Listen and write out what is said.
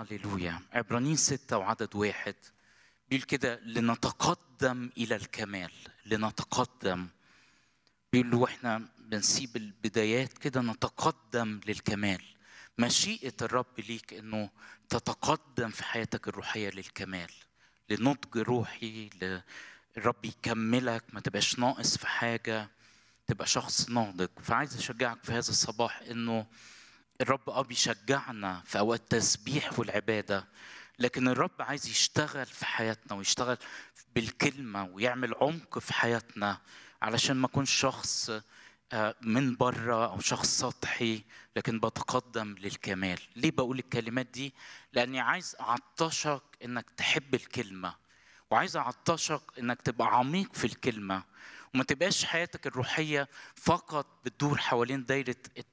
هللويا عبرانيين ستة وعدد واحد بيقول كده لنتقدم إلى الكمال لنتقدم بيقول له احنا بنسيب البدايات كده نتقدم للكمال مشيئة الرب ليك انه تتقدم في حياتك الروحية للكمال لنضج روحي ل... الرب يكملك ما تبقاش ناقص في حاجة تبقى شخص ناضج فعايز أشجعك في هذا الصباح إنه الرب اه بيشجعنا في اوقات التسبيح والعباده لكن الرب عايز يشتغل في حياتنا ويشتغل بالكلمه ويعمل عمق في حياتنا علشان ما اكونش شخص آه، من بره او شخص سطحي لكن بتقدم للكمال ليه بقول الكلمات دي لاني عايز اعطشك انك تحب الكلمه وعايز اعطشك انك تبقى عميق في الكلمه وما تبقاش حياتك الروحيه فقط بتدور حوالين دايره